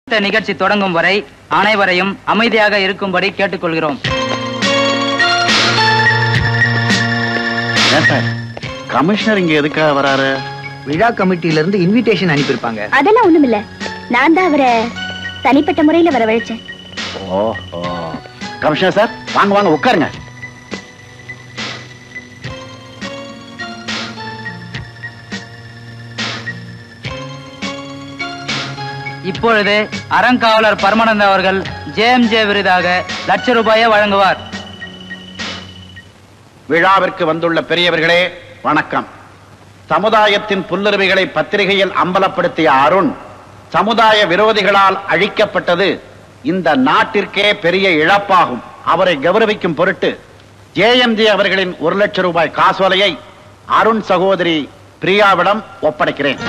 இந்த நிகழ்ச்சி தொடங்கும் வரை அனைவரையும் அமைதியாக இருக்கும்படி கேட்டுக்கொள்கிறோம் ஏன் சார் கமிஷனர் இங்க எதுக்காக வராரு விழா கமிட்டியில இருந்து இன்விடேஷன் அனுப்பியிருப்பாங்க அதெல்லாம் ஒண்ணுமில்ல நான் தான் அவரை தனிப்பட்ட முறையில வரவழைச்சேன் ஓஹோ கமிஷனர் சார் வாங்க வாங்க உட்காருங்க இப்பொழுது அறங்காவலர் பரமானந்த அவர்கள் ஜேஎம்ஜே விருதாக லட்ச ரூபாயை வழங்குவார் விழாவிற்கு வந்துள்ள பெரியவர்களே வணக்கம் சமுதாயத்தின் புல்லுரிமைகளை பத்திரிகையில் அம்பலப்படுத்திய அருண் சமுதாய விரோதிகளால் அழிக்கப்பட்டது இந்த நாட்டிற்கே பெரிய இழப்பாகும் அவரை கௌரவிக்கும் பொருட்டு ஜேஎம்ஜே அவர்களின் ஒரு லட்சம் ரூபாய் காசோலையை அருண் சகோதரி பிரியாவிடம் ஒப்படைக்கிறேன்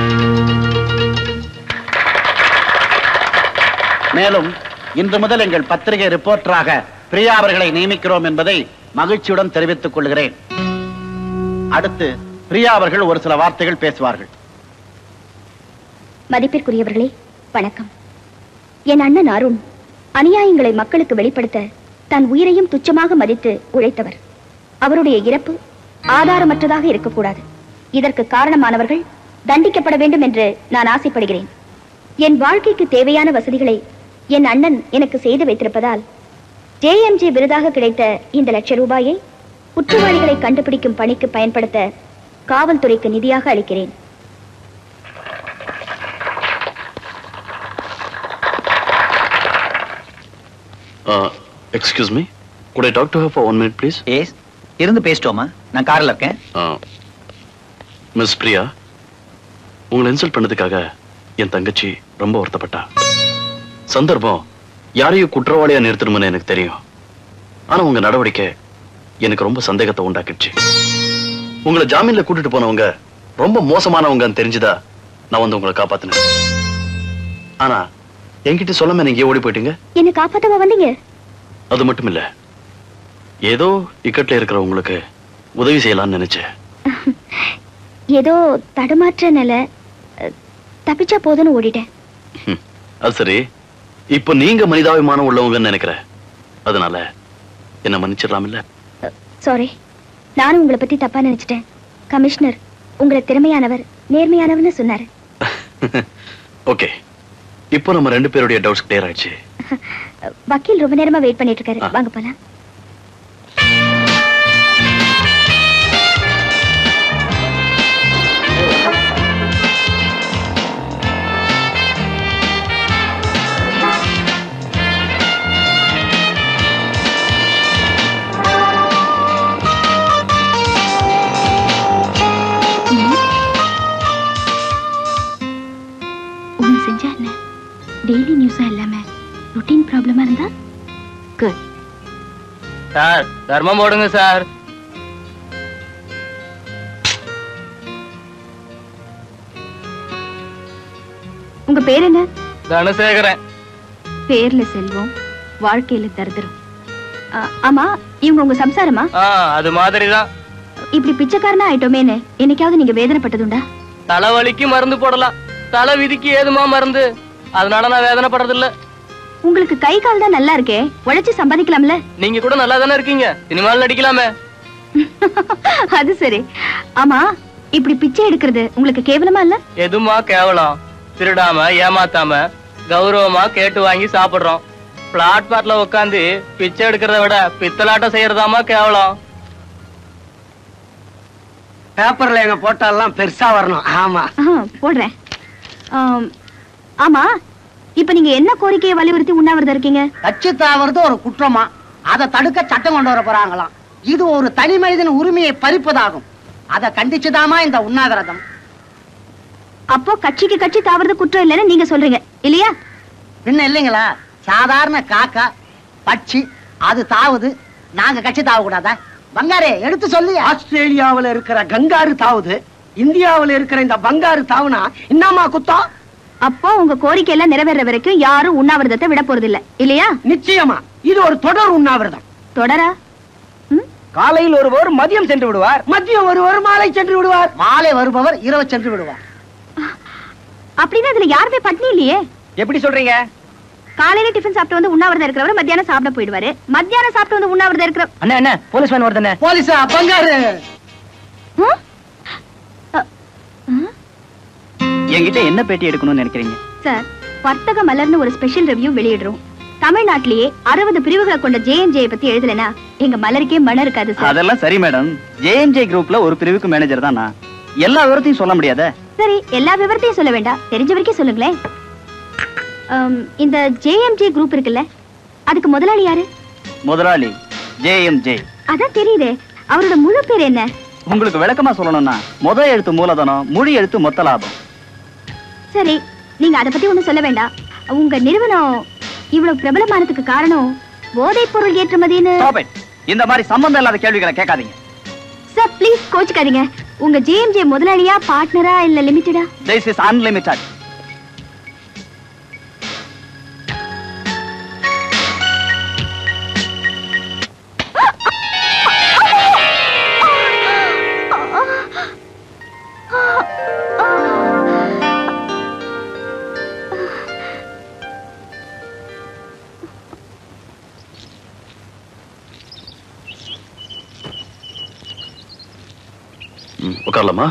மேலும் இன்று முதல் எங்கள் பத்திரிகை ரிப்போர்ட்டராக பிரியா அவர்களை நியமிக்கிறோம் என்பதை மகிழ்ச்சியுடன் தெரிவித்துக் கொள்கிறேன் அடுத்து பிரியா அவர்கள் ஒரு சில வார்த்தைகள் பேசுவார்கள் மதிப்பிற்குரியவர்களே வணக்கம் என் அண்ணன் அருண் அநியாயங்களை மக்களுக்கு வெளிப்படுத்த தன் உயிரையும் துச்சமாக மதித்து உழைத்தவர் அவருடைய இறப்பு ஆதாரமற்றதாக இருக்கக்கூடாது இதற்கு காரணமானவர்கள் தண்டிக்கப்பட வேண்டும் என்று நான் ஆசைப்படுகிறேன் என் வாழ்க்கைக்கு தேவையான வசதிகளை என் அண்ணன் எனக்கு செய்து வைத்திருப்பதால் ஜேஎம்ஜே விருதாக கிடைத்த இந்த லட்ச ரூபாயை குற்றவாளிகளை கண்டுபிடிக்கும் பணிக்கு பயன்படுத்த காவல்துறைக்கு நிதியாக அளிக்கிறேன் excuse me good I talk to her for one minute please ஏஸ் இருந்து பேசிட்டோமா நான் கார்ல இருக்கேன் மிஸ் பிரியா உங்களை இன்சல்ட் பண்ணதுக்காக என் தங்கச்சி ரொம்ப வருத்தப்பட்டா சந்தர்ப்பம் யாரையும் குற்றவாளியா நிறுத்தணும்னு எனக்கு தெரியும் ஆனா உங்க நடவடிக்கை எனக்கு ரொம்ப சந்தேகத்தை உண்டாக்கிடுச்சு உங்களை ஜாமீன்ல கூட்டிட்டு போனவங்க ரொம்ப மோசமானவங்கன்னு தெரிஞ்சுதா நான் வந்து உங்களை காப்பாத்தினேன் ஆனா என்கிட்ட சொல்லாம நீங்க ஓடி போயிட்டீங்க என்ன காப்பாத்தவா வந்தீங்க அது மட்டும் இல்ல ஏதோ இக்கட்ல இருக்கிற உங்களுக்கு உதவி செய்யலாம்னு நினைச்சேன் ஏதோ தடுமாற்ற நிலை அஹ், தப்பிச்சா போதும்னு ஓடிட்டேன் ஹம், அது சரி இப்போ நீங்க மனிதாபிமானம் உள்ளவங்கன்னு நினைக்கிறேன் அதனால என்ன மன்னிச்சிடலாம் இல்ல சாரி நானும் உங்களை பத்தி தப்பா நினைச்சிட்டேன் கமிஷனர் உங்களை திறமையானவர் நேர்மையானவர்னு சொன்னாரு ஓகே இப்போ நம்ம ரெண்டு பேருடைய டவுட்ஸ் கிளியர் ஆயிடுச்சு அஹ், வக்கீல் ரொம்ப நேரமா வெயிட் பண்ணிட்டு இருக்காரு ஆ. வாங்க போலாம் ஒன்று செஞ்சா என்ன டெய்லி நியூஸா இல்லாம ரொட்டீன் ப்ராப்ளமா இருந்தா குட் சார் தர்மம் போடுங்க சார் உங்க பேர் என்ன தனசேகரன் பேர்ல செல்வம் வாழ்க்கையில தரித்திரம் ஆ, ஆமா இவங்க உங்க சம்சாரமா ஆ அது மாதிரிதான் இப்படி பிச்சைக்காரனா ஆயிட்டோமேன்னு என்னைக்காவது நீங்க வேதனைப்பட்டதுண்டா தலைவலிக்கு மருந்து போடலாம் தலை விதிக்கு ஏதுமா மருந்து அதனால நான் வேதனைப்படுறது இல்ல உங்களுக்கு கை கால் தான் நல்லா இருக்கே உழைச்சு சம்பாதிக்கலாம்ல நீங்க கூட நல்லா தானே இருக்கீங்க சினிமாவில் நடிக்கலாமே அது சரி ஆமா இப்படி பிச்சை எடுக்கிறது உங்களுக்கு கேவலமா இல்ல எதுமா கேவலம் திருடாம ஏமாத்தாம கௌரவமா கேட்டு வாங்கி சாப்பிடுறோம் பிளாட்பார்ட்ல உட்காந்து பிச்சை எடுக்கிறத விட பித்தலாட்டம் செய்யறதாமா கேவலம் பேப்பர்ல எங்க போட்டாலாம் பெருசா வரணும் ஆமா ஆ, போடுறேன் ஆம், ஆமா இப்ப நீங்க என்ன கோரிக்கையை வலியுறுத்தி உண்ணாவிரதம் இருக்கீங்க கட்சி தாவறது ஒரு குற்றமா அதை தடுக்க சட்டம் கொண்டு வர போறாங்களாம் இது ஒரு தனி மனிதன் உரிமையை பறிப்பதாகும் அதை கண்டிச்சுதாமா இந்த உண்ணாவிரதம் அப்போ கட்சிக்கு கட்சி தாவறது குற்றம் இல்லைன்னு நீங்க சொல்றீங்க இல்லையா பின்ன இல்லைங்களா சாதாரண காக்கா பட்சி அது தாவுது நாங்க கட்சி தாவ கூடாதா பங்காரே எடுத்து சொல்லி ஆஸ்திரேலியாவுல இருக்கிற கங்காரு தாவுது இந்தியாவுல இருக்கிற இந்த பங்காரு தாவுனா என்னமா குத்தம் அப்போ உங்க கோரிக்கை எல்லாம் நிறைவேற வரைக்கும் யாரும் உண்ணாவிரதத்தை விட போறது இல்ல இல்லையா நிச்சயமா இது ஒரு தொடர் உண்ணாவிரதம் தொடரா ம்? காலையில் ஒருவர் மதியம் சென்று விடுவார் மதியம் ஒருவர் மாலை சென்று விடுவார் மாலை வருபவர் இரவு சென்று விடுவார் அப்படின்னா அதுல யாருமே பட்னி இல்லையே எப்படி சொல்றீங்க காலையில டிஃபன் சாப்பிட்டு வந்து உண்ணாவிரதம் இருக்கிறவர் மத்தியானம் சாப்பிட போயிடுவாரு மத்தியானம் சாப்பிட்டு வந்து உண்ணாவிரதம் இருக்கிற அண்ணா என்ன போலீஸ் மேன் வருதுண்ணே போலீஸா பங்காரு ஹம்? அ, ஹம்? என்கிட்ட என்ன பேட்டி எடுக்கணும்னு நினைக்கிறீங்க சார் வர்த்தக மலர்னு ஒரு ஸ்பெஷல் ரிவ்யூ வெளியிடுறோம் தமிழ்நாட்டிலேயே அறுபது பிரிவுகளை கொண்ட ஜேஎன்ஜே பத்தி எழுதலைன்னா எங்க மலருக்கே மன இருக்காது சார் அதெல்லாம் சரி மேடம் ஜேஎன்ஜே குரூப்ல ஒரு பிரிவுக்கு மேனேஜர் தான் நான் எல்லா விவரத்தையும் சொல்ல முடியாத சரி எல்லா விவரத்தையும் சொல்ல வேண்டாம் தெரிஞ்ச வரைக்கும் சொல்லுங்களேன் அம், இந்த ஜேஎம்ஜே குரூப் இருக்குல்ல அதுக்கு முதலாளி யாரு முதலாளி ஜேஎம்ஜே அதான் தெரியுதே அவரோட முழு பேர் என்ன உங்களுக்கு விளக்கமா சொல்லணும்னா முத எழுத்து மூலதனம் மொழி எழுத்து மொத்த லாபம் சரி நீங்க அத பத்தி ஒண்ணும் சொல்ல வேண்டாம் உங்க நிறுவனம் இவ்வளவு பிரபலமானதுக்கு காரணம் போதைப் பொருள் ஏற்றுமதின்னு Stop it. இந்த மாதிரி சம்பந்தம் இல்லாத கேள்விகளை கேட்காதீங்க சார் ப்ளீஸ் கோச்சுக்காதீங்க உங்க ஜேஎம்ஜே முதலாளியா பார்ட்னரா இல்ல லிமிட்டடா திஸ் இஸ் அன்லிமிட்டட் ம், உட்காரலாமா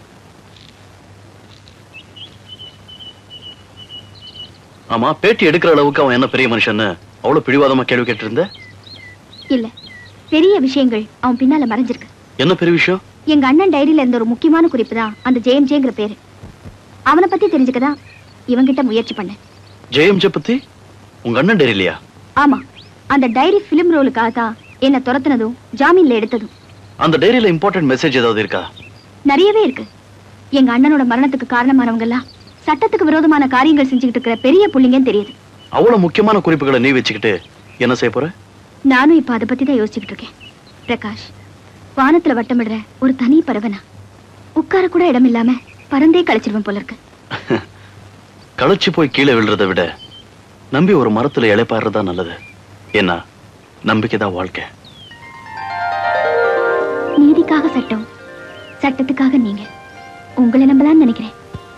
ஆமா பேட்டி எடுக்கிற அளவுக்கு அவன் என்ன பெரிய மனுஷன்னு அவ்வளவு பிடிவாதமா கேள்வி கேட்டு இருந்த இல்ல பெரிய விஷயங்கள் அவன் பின்னால மறைஞ்சிருக்கு என்ன பெரிய விஷயம் எங்க அண்ணன் டைரியில இருந்த ஒரு முக்கியமான குறிப்பு தான் அந்த ஜேஎம்ஜேங்கிற பேரு அவனை பத்தி தெரிஞ்சுக்கதான் இவங்கிட்ட முயற்சி பண்ணேன் ஜெயம் பத்தி உங்க அண்ணன் டெரிலியா ஆமா அந்த டைரி பிலிம் ரோலுக்காக தான் என்ன துரத்துனதும் ஜாமீன்ல எடுத்ததும் அந்த டைரியில இம்பார்ட்டன்ட் மெசேஜ் ஏதாவது இருக்கா நிறையவே இருக்கு எங்க அண்ணனோட மரணத்துக்கு காரணமானவங்க எல்லாம் சட்டத்துக்கு விரோதமான காரியங்கள் செஞ்சுக்கிட்டு இருக்கிற பெரிய புள்ளிங்கன்னு தெரியுது அவ்வளவு முக்கியமான குறிப்புகளை நீ வச்சுக்கிட்டு என்ன செய்ய போற நானும் இப்ப அதை பத்தி தான் யோசிச்சுக்கிட்டு இருக்கேன் பிரகாஷ் வானத்துல வட்டமிடுற ஒரு தனி பறவைனா உட்கார கூட இடம் இல்லாம பறந்தே கழிச்சிருவேன் போல இருக்கு களைச்சு போய் கீழே விழுறதை விட நம்பி ஒரு மரத்துல இலைப்பாடுறதா நல்லது ஏன்னா நம்பிக்கைதான் வாழ்க்கை நீதிக்காக சட்டம் சட்டத்துக்காக நீங்க உங்களை நம்பலாம்னு நினைக்கிறேன்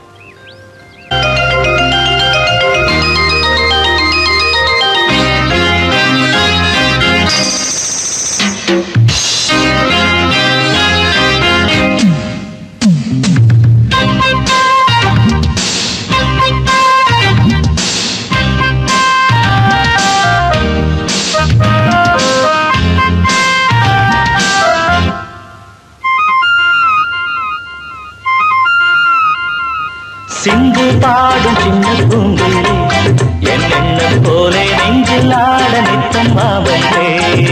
சிந்து பாடும் சின்ன பூங்குயிலே என் எண்ணம் போலே நெஞ்சில் ஆட நித்தம் மாவல்லே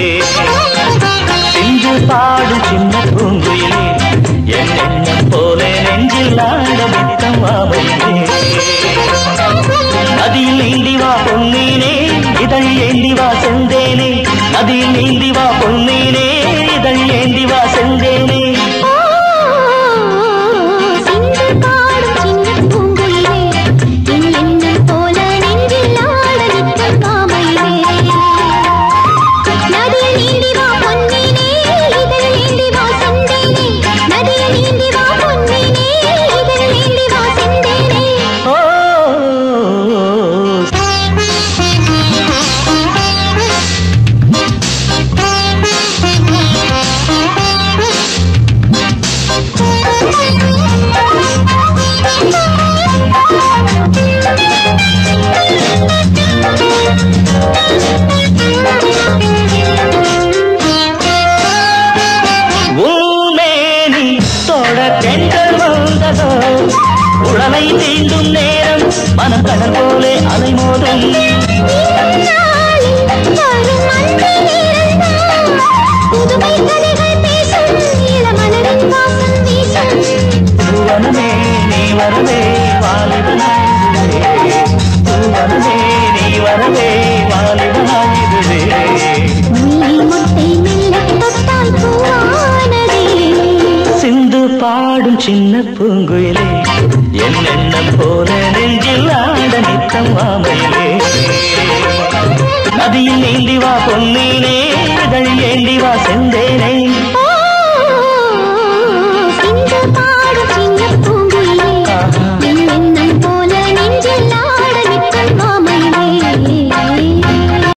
சிந்து பாடும் சின்ன பூங்குயிலே என் எண்ணம் போலே நெஞ்சில் ஆட நித்தம் மாவல்லே நதியில் நீந்தி வா பொன்னீனே இதழ் ஏந்தி வா செந்தேனே நதியில் நீந்தி வா பொன்னீனே இதழ் ஏந்தி வா செந்தேனே சிந்து பாடும் சின்ன பூங்குயிலே என் எண்ணம் போல நெஞ்சில் ஆட நிற்கும் மாமயிலே நதியில் நீந்தி வா பொன்னினே இதழ் ஏந்தி வா செந்தேனே நதியில் நீந்தி வா பொன்னினே இதழ் ஏந்தி வா செந்தேனே ஓ ஊமேனி தொட தென்றல் வந்ததோ உடலை தீண்டும் நேரம் மனம் கடல் போலே அலைமோதும் பூவனமே நீ வரவே வாலிபனாயுதுவே பூவனமே நீ வரவே வாலிபனாயுதுவே சிந்து பாடும் சின்ன பூங்குயிலே என் எண்ணம் போல நெஞ்சில் ஆட நித்தம் மாமையிலே நதியில் நீந்தி வா பொன்னீனே இதழ் ஏந்தி வா செந்தேனே ஓ